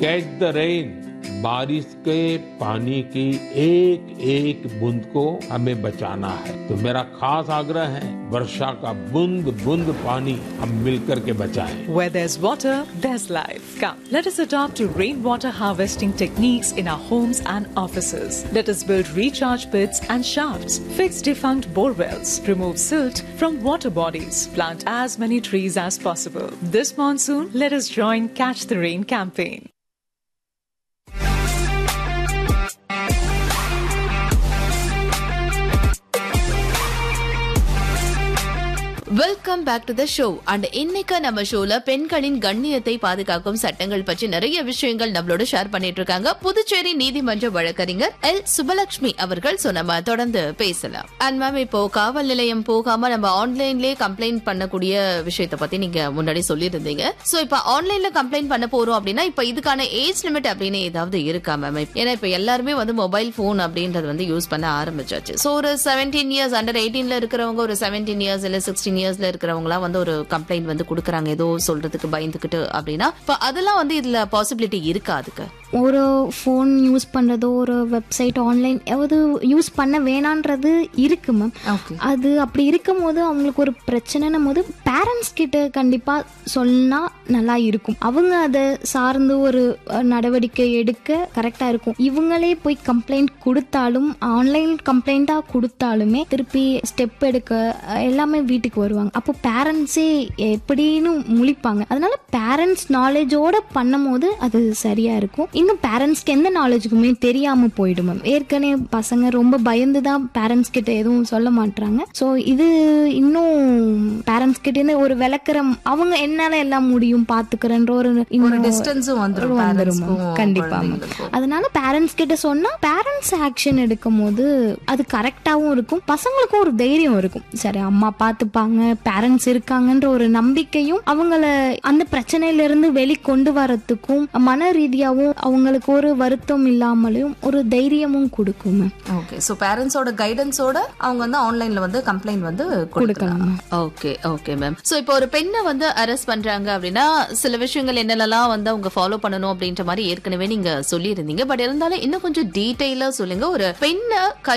Catch the rain बारिश के पानी की एक एक बूंद को हमें बचाना है तो मेरा खास आग्रह है वर्षा का बूंद बूंद पानी हम मिलकर के बचाएं Where there's water, there's life. Come, let us adopt to rainwater harvesting techniques in our homes and offices. Let us build recharge pits and shafts, fix defunct bore wells, remove silt from water bodies, plant as many trees as possible. This monsoon, let us join Catch the Rain campaign. Welcome back to the show and இன்னைக்கு நம்ம ஷோல பெண்களின் கண்ணியத்தை பாதுகாக்கும் சட்டங்கள் பற்றி நிறைய விஷயங்கள் நம்மளோட ஷேர் பண்ணிட்டு இருக்காங்க புதுச்சேரி நீதிமன்ற வழக்கறிஞர் எல் சுபலட்சுமி அவர்கள் சோ நம்ம தொடர்ந்து பேசலாம் அண்ட் மேம் இப்போ காவல் நிலையம் போகாம நம்ம ஆன்லைன்லயே கம்ப்ளைண்ட் பண்ணக்கூடிய விஷயத்தை பத்தி நீங்க முன்னாடி சொல்லியிருந்தீங்க சோ இப்போ ஆன்லைன்ல கம்ப்ளைண்ட் பண்ண போறோம் அப்படின்னா இப்போ இதுக்கான ஏஜ் லிமிட் அப்படின்னு ஏதாவது இருக்கா மேம் ஏன்னா இப்போ எல்லாருமே வந்து மொபைல் போன் அப்படின்றது வந்து யூஸ் பண்ண ஆரம்பிச்சாச்சு சோ ஒரு செவன்டீன் இயர்ஸ் அண்டர் எயிட்டீன்ல இருக்கிறவங்க ஒரு செவன்டீன் இயர்ஸ் இல்ல சிக்ஸ்டீன் இயர்ஸ்ல இருக்கிறவங்க வந்து ஒரு கம்ப்ளைண்ட் வந்து கொடுக்குறாங்க ஏதோ சொல்றதுக்கு பயந்துகிட்டு அப்படின்னா இப்போ அதெல்லாம் வந்து இதுல பாசிபிலிட்டி இருக்கா அதுக்கு ஒரு ஃபோன் யூஸ் பண்ணுறதோ ஒரு வெப்சைட் ஆன்லைன் எதாவது யூஸ் பண்ண வேணான்றது இருக்கு மேம் ஓகே அது அப்படி இருக்கும் போது அவங்களுக்கு ஒரு பிரச்சனைன்னும் போது பேரண்ட்ஸ் கிட்ட கண்டிப்பாக சொன்னா நல்லா இருக்கும் அவங்க அதை சார்ந்து ஒரு அஹ், நடவடிக்கை எடுக்க கரெக்டாக இருக்கும் இவங்களே போய் கம்ப்ளைண்ட் கொடுத்தாலும் ஆன்லைன் கம்ப்ளைண்ட்டாக கொடுத்தாலுமே திருப்பி ஸ்டெப் எடுக்க அஹ், எல்லாமே வீட்டுக்கு வருவாங்க அப்போ பேரண்ட்ஸே எப்படின்னு முழிப்பாங்க அதனால பேரண்ட்ஸ் நாலேஜோட பண்ணும்போது அது சரியா இருக்கும் இன்னும் பேரண்ட்ஸ்க்கு எந்த நாலேஜுக்குமே தெரியாம போயிடும் மேம் ஏற்கனவே பசங்க ரொம்ப பயந்து தான் பேரண்ட்ஸ் கிட்ட எதுவும் சொல்ல மாட்டாங்க ஸோ இது இன்னும் பேரண்ட்ஸ் கிட்ட இருந்து ஒரு விளக்குறம் அவங்க என்னால எல்லாம் முடியும் பாத்துக்கிறேன்ற ஒரு ஒரு இன்னும் டிஸ்டன்ஸும் வந்துரும் வந்துரும் parentsக்கும், மேம். கண்டிப்பா மேம் குழந்தைங்களுக்கும். அதனால பேரண்ட்ஸ் கிட்ட சொன்னா பேரண்ட்ஸ் ஆக்ஷன் எடுக்கும் போது அது கரெக்டாகவும் இருக்கும் பசங்களுக்கும் ஒரு தைரியம் இருக்கும் சரி அம்மா பார்த்துப்பாங்க பேரண்ட்ஸ் இருக்காங்கன்ற ஒரு நம்பிக்கையும் அவங்கள அந்த பிரச்சனையில இருந்து வெளி கொண்டு வரத்துக்கும் மன ரீதியாகவும் அவங்களுக்கு ஒரு வருத்தம் இல்லாமலும் ஒரு தைரியமும் கொடுக்கும் மேம் ஓகே சோ பேரண்ட்ஸோட கைடன்ஸோட அவங்க வந்து ஆன்லைன்ல வந்து கம்ப்ளைண்ட் வந்து கொடுக்கலாம் ஓகே ஓகே மேம் சோ இப்போ ஒரு பெண்ணை வந்து அரெஸ்ட் பண்றாங்க அப்படின்னா சில விஷயங்கள் என்னென்னலாம் வந்து அவங்க ஃபாலோ பண்ணணும் அப்படின்ற மாதிரி ஏற்கனவே நீங்க சொல்லியிருந்தீங்க பட் இருந்தாலும் இன்னும் கொஞ்சம் டீடைலா சொல்லுங்க ஒரு பெண்ணை கை